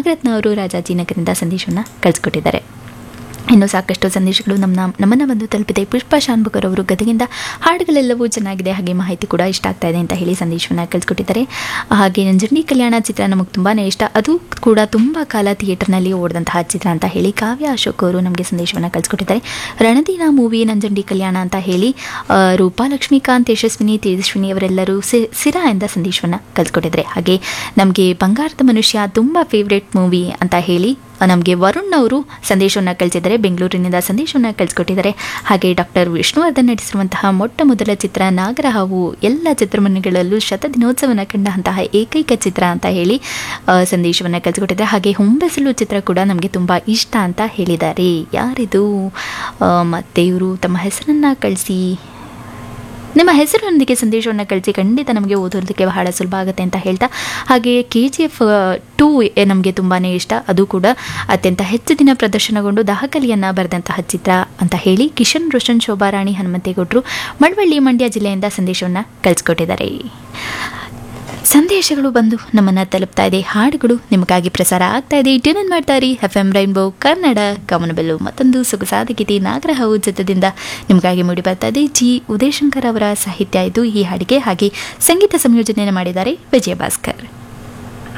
ನಾಗರತ್ನ ಅವರು ರಾಜಾಜಿನಗರದಿಂದ ಸಂದೇಶವನ್ನು ಕಳಿಸ್ಕೊಟ್ಟಿದ್ದಾರೆ ಇನ್ನು ಸಾಕಷ್ಟು ಸಂದೇಶಗಳು ನಮ್ಮ ನಮ್ಮನ್ನು ಬಂದು ತಲುಪಿದೆ ಪುಷ್ಪಾ ಶಾನ್ಭಕರ್ ಅವರು ಗದಗಿಂದ ಹಾಡುಗಳೆಲ್ಲವೂ ಚೆನ್ನಾಗಿದೆ ಹಾಗೆ ಮಾಹಿತಿ ಕೂಡ ಇಷ್ಟ ಆಗ್ತಾ ಇದೆ ಅಂತ ಹೇಳಿ ಸಂದೇಶವನ್ನು ಕಳಿಸ್ಕೊಟ್ಟಿದ್ದಾರೆ ಹಾಗೆ ನಂಜಂಡಿ ಕಲ್ಯಾಣ ಚಿತ್ರ ನಮಗೆ ತುಂಬಾ ಇಷ್ಟ ಅದು ಕೂಡ ತುಂಬ ಕಾಲ ಥಿಯೇಟರ್ನಲ್ಲಿ ಓಡಿದಂತಹ ಚಿತ್ರ ಅಂತ ಹೇಳಿ ಕಾವ್ಯ ಅಶೋಕ್ ಅವರು ನಮಗೆ ಸಂದೇಶವನ್ನು ಕಳಿಸ್ಕೊಟ್ಟಿದ್ದಾರೆ ರಣದೀನ ಮೂವಿ ನಂಜಂಡಿ ಕಲ್ಯಾಣ ಅಂತ ಹೇಳಿ ಆ, ರೂಪಾ ಲಕ್ಷ್ಮೀಕಾಂತ್ ಯಶಸ್ವಿನಿ ತೇಜಸ್ವಿನಿ ಅವರೆಲ್ಲರೂ ಸಿ- ಸಿರಾ ಎಂದ ಸಂದೇಶವನ್ನು ಕಳಿಸ್ಕೊಟ್ಟಿದ್ದಾರೆ ಹಾಗೆ ನಮಗೆ ಬಂಗಾರದ ಮನುಷ್ಯ ತುಂಬ ಫೇವ್ರೇಟ್ ಮೂವಿ ಅಂತ ಹೇಳಿ ನಮಗೆ ವರುಣ್ ಅವರು ಸಂದೇಶವನ್ನು ಕಳಿಸಿದ್ದಾರೆ ಬೆಂಗಳೂರಿನಿಂದ ಸಂದೇಶವನ್ನು ಕಳಿಸ್ಕೊಟ್ಟಿದ್ದಾರೆ ಹಾಗೆ ಡಾಕ್ಟರ್ ವಿಷ್ಣುವರ್ಧನ್ ನಟಿಸಿರುವಂತಹ ಮೊಟ್ಟ ಮೊದಲ ಚಿತ್ರ ನಾಗರಹಾವು ಎಲ್ಲ ಚಿತ್ರಮನೆಗಳಲ್ಲೂ ಶತ ದಿನೋತ್ಸವನ ಕಂಡಂತಹ ಏಕೈಕ ಚಿತ್ರ ಅಂತ ಹೇಳಿ ಆ, ಸಂದೇಶವನ್ನು ಕಳಿಸ್ಕೊಟ್ಟಿದ್ದಾರೆ ಹಾಗೆ ಹುಂಬೆಸಲು ಚಿತ್ರ ಕೂಡ ನಮಗೆ ತುಂಬ ಇಷ್ಟ ಅಂತ ಹೇಳಿದ್ದಾರೆ ಯಾರಿದು ಆ, ಮತ್ತೆ ಇವರು ತಮ್ಮ ಹೆಸರನ್ನು ಕಳಿಸಿ ನಿಮ್ಮ ಹೆಸರೊಂದಿಗೆ ಸಂದೇಶವನ್ನು ಕಳಿಸಿ ಖಂಡಿತ ನಮಗೆ ಓದೋದಕ್ಕೆ ಬಹಳ ಸುಲಭ ಆಗುತ್ತೆ ಅಂತ ಹೇಳ್ತಾ ಹಾಗೆ ಕೆ ಜಿ ಎಫ್ ಟೂ ನಮಗೆ ತುಂಬಾ ಇಷ್ಟ ಅದು ಕೂಡ ಅತ್ಯಂತ ಹೆಚ್ಚು ದಿನ ಪ್ರದರ್ಶನಗೊಂಡು ದಾಖಲೆಯನ್ನು ಬರೆದಂತಹ ಚಿತ್ರ ಅಂತ ಹೇಳಿ ಕಿಶನ್ ರೋಷನ್ ಶೋಭಾರಾಣಿ ಹನುಮಂತೇಗೌಡರು ಮಳವಳ್ಳಿ ಮಂಡ್ಯ ಜಿಲ್ಲೆಯಿಂದ ಸಂದೇಶವನ್ನು ಕಳಿಸ್ಕೊಟ್ಟಿದ್ದಾರೆ ಸಂದೇಶಗಳು ಬಂದು ನಮ್ಮನ್ನು ತಲುಪ್ತಾ ಇದೆ ಹಾಡುಗಳು ನಿಮಗಾಗಿ ಪ್ರಸಾರ ಆಗ್ತಾ ಇದೆ ಟ್ಯೂನ್ ಮಾಡ್ತಾ ಇರಿ F M Rainbow Kannada Kamanabillu ಮತ್ತೊಂದು ಸೊಗಸಾದ ಗೀತೆ ನಾಗರಹವು ಚಿತ್ರದಿಂದ ನಿಮಗಾಗಿ ಮೂಡಿ ಬರ್ತಾ ಇದೆ ಜಿ ಉದಯಶಂಕರ್ ಅವರ ಸಾಹಿತ್ಯ ಇದು ಈ ಹಾಡಿಗೆ ಹಾಗೆ ಸಂಗೀತ ಸಂಯೋಜನೆಯನ್ನು ಮಾಡಿದ್ದಾರೆ ವಿಜಯ ಭಾಸ್ಕರ್